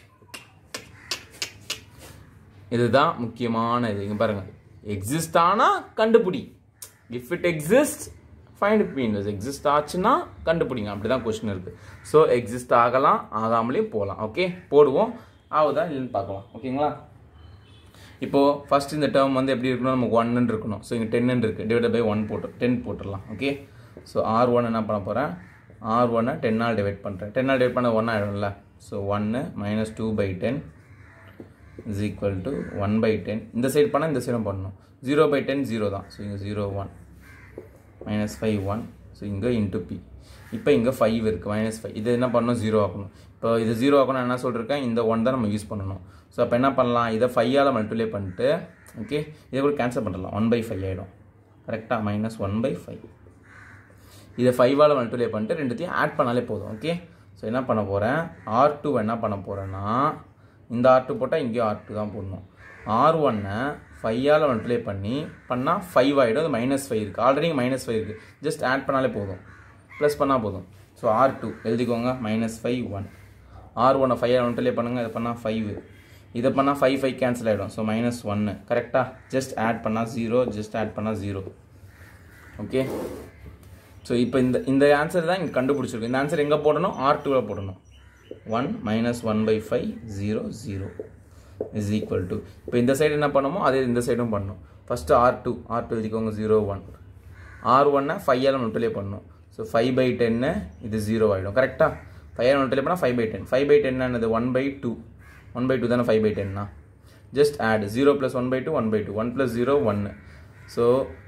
இதுதான் முக்கியமான இது இங்கே பாருங்க எக்ஸிஸ்ட் ஆனால் கண்டுபிடி if it exist find B inverse exist ஆச்சுன்னா கண்டுபிடிங்க அப்படி தான் கொஸ்டின் இருக்குது ஸோ எக்ஸிஸ்ட் ஆகலாம் ஆகாமலேயும் போகலாம் ஓகே போடுவோம் ஆகுதா இல்லைன்னு பார்க்கலாம் ஓகேங்களா இப்போது ஃபர்ஸ்ட் இந்த டேர்ம் வந்து எப்படி இருக்கணும் நமக்கு ஒன்னு இருக்கணும் ஸோ இங்கே டென்னு இருக்குது டிவைட் பை ஒன் போட்டு டென் போட்டுடலாம் ஓகே ஸோ ஆர் ஒன் என்ன பண்ண போகிறேன் ஆர் ஒன்னை டென்னால் டிவைட் பண்ணுறேன் டென்னால் டிவைட் பண்ண ஒன் ஆகிடும்ல ஸோ ஒன்று minus two by ten is equal to one by ten இந்த சைடு பண்ணால் இந்த சைடும் பண்ணணும் ஜீரோ பை டென் ஜீரோ தான் ஸோ இங்கே zero one minus five one so இங்கே இன்ட்டு பி இப்போ இங்கே ஃபைவ் இருக்குது மைனஸ் ஃபைவ் இது என்ன பண்ணணும் ஜீரோ ஆக்கணும் இப்போ இது ஜீரோ ஆக்கணும் என்ன சொல்லியிருக்கேன் இந்த ஒன் தான் நம்ம யூஸ் பண்ணணும் ஸோ அப்போ என்ன பண்ணலாம் இதை ஃபையால் மல்டிப்ளை பண்ணிட்டு ஓகே இதை கூட கேன்சல் பண்ணிடலாம் ஒன் பை ஃபைவ் ஆகிடும் கரெக்டாக மைனஸ் ஒன் பை ஃபைவ் இதை ஃபைவால் மல்டிப்ளை பண்ணிட்டு ரெண்டுத்தையும் ஆட் பண்ணாலே போதும் ஓகே ஸோ என்ன பண்ண போகிறேன் ஆர் டூ என்ன பண்ண போகிறேன்னா இந்த ஆர் டூ போட்டால் இங்கேயும் ஆர் டூ தான் போடணும் ஆர் ஒன்னை ஃபைவால் மல்டிப்ளை பண்ணி பண்ணால் ஃபைவ் ஆகிடும் அது மைனஸ் ஃபைவ் இருக்குது ஆல்ரெடி மைனஸ் ஃபைவ் இருக்குது ஜஸ்ட் ஆட் பண்ணாலே போதும் ப்ளஸ் பண்ணால் போதும் ஸோ ஆர் டூ எழுதிக்கோங்க மைனஸ் ஃபைவ் ஒன் ஆர் ஒன்னை ஃபைவ் மல்டிப்ளை பண்ணுங்கள் இதை பண்ணால் ஃபைவ் இதை பண்ணால் ஃபைவ் ஃபைவ் கேன்சல் ஆகிடும் ஸோ மைனஸ் ஒன்று கரெக்டாக ஜஸ்ட் ஆட் பண்ணால் ஜீரோ ஜஸ்ட் ஆட் பண்ணால் ஜீரோ ஓகே ஸோ இப்போ இந்த இந்த ஆன்சர் தான் இங்கே கண்டுபிடிச்சிருக்கும் இந்த ஆன்சர் எங்கே போடணும் ஆர் டூவில் போடணும் one minus one by five zero zero is equal to இப்போ இந்த சைடு என்ன பண்ணணுமோ அதே இந்த சைடும் பண்ணணும் first R two R two எழுதிக்கோங்க ஜீரோ ஒன் ஆர் ஒன்னை ஃபைவால் மல்டிப்ளை பண்ணணும் ஸோ ஃபைவ் பை டென்னு இது ஜீரோ ஆகிடும் கரெக்டாக ஃபைவ் மல்டிப்ளை பண்ணால் five by ten five by ten என்னது one by two one by two தானே ஃபைவ் பை டென்னா just add zero plus one by two one by two one plus zero ஒன்று ஸோ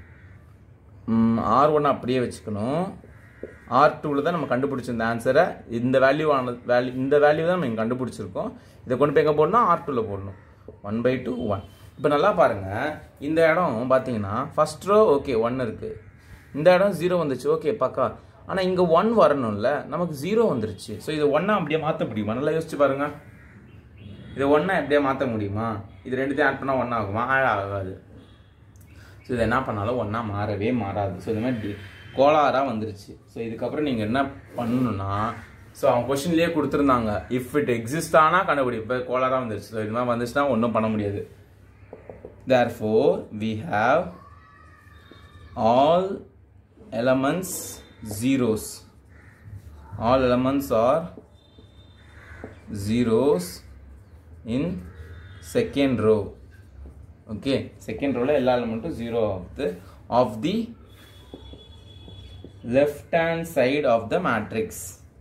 ஆர் ஒன் அப்படியே வச்சுக்கணும் ஆர் டூவில் தான் நம்ம கண்டுபிடிச்சிருந்த ஆன்சரை இந்த வேல்யூ ஆனது வேல்யூ இந்த வேல்யூ தான் நம்ம இங்கே கண்டுபிடிச்சிருக்கோம் இதை கொண்டு போய் எங்கே போடணும் ஆர் டூவில் போடணும் ஒன் பை டூ ஒன் இப்போ நல்லா பாருங்கள் இந்த இடம் பார்த்தீங்கன்னா ஃபஸ்ட் ரோ ஓகே ஒன் இருக்குது இந்த இடம் ஜீரோ வந்துச்சு ஓகே பக்கா ஆனால் இங்கே ஒன் வரணும்ல நமக்கு ஜீரோ வந்துருச்சு ஸோ இதை ஒன்றா அப்படியே மாற்ற முடியுமா நல்லா யோசிச்சு பாருங்க இதை ஒன்றா எப்படியே மாற்ற முடியுமா இது ரெண்டுத்தையும் ஆட் பண்ணால் ஒன்றா ஆகுமா ஆ, ஆகாது ஸோ இது என்ன பண்ணாலும் ஒன்றா மாறவே மாறாது ஸோ இந்த மாதிரி கோளாறாக வந்துருச்சு ஸோ இதுக்கப்புறம் நீங்கள் என்ன பண்ணணும்னா ஸோ அவங்க கொஷின்லேயே கொடுத்துருந்தாங்க இஃப் இட் எக்ஸிஸ்ட் ஆனால் கண்டுபிடி இப்போ கோளாறாக வந்துருச்சு ஸோ இது மாதிரி வந்துச்சுன்னா ஒன்றும் பண்ண முடியாது therefore we have all elements zeros all elements are zeros in second row okay second row ல எல்லா எலிமெண்ட்டும் ஜீரோ ஆகுது of the left hand side of the matrix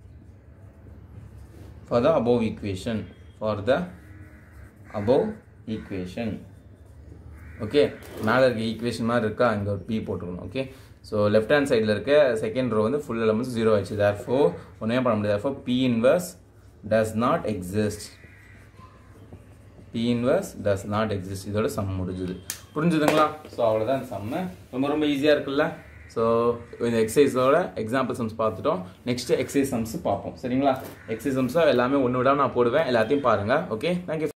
for the above equation for the above equation okay மேலே இருக்க ஈக்குவேஷன் மாதிரி இருக்கா இங்கே ஒரு பி போட்டுக்கணும் ஓகே ஸோ லெஃப்ட் ஹேண்ட் சைடில் இருக்க செகண்ட் ரோ வந்து ஃபுல் எலமெண்ட்ஸ் ஜீரோ ஆயிடுச்சு தேர் ஃபோ ஒன்றுமே பண்ண முடியாது there B inverse does not exist B inverse does not exist இதோட சம் முடிஞ்சுது புரிஞ்சுதுங்களா ஸோ அவ்வளோதான் சம்மு ரொம்ப ரொம்ப ஈஸியாக இருக்குல்ல ஸோ இந்த எக்ஸசைஸோட எக்ஸாம்பிள் சம்ஸ் பார்த்துட்டோம் நெக்ஸ்ட் எக்ஸசைஸ் சம்ஸ் பார்ப்போம் சரிங்களா எக்ஸசைஸ் சம்ஸாக எல்லாமே ஒன்று விடாம நான் போடுவேன் எல்லாத்தையும் பாருங்கள் ஓகே தேங்க்யூ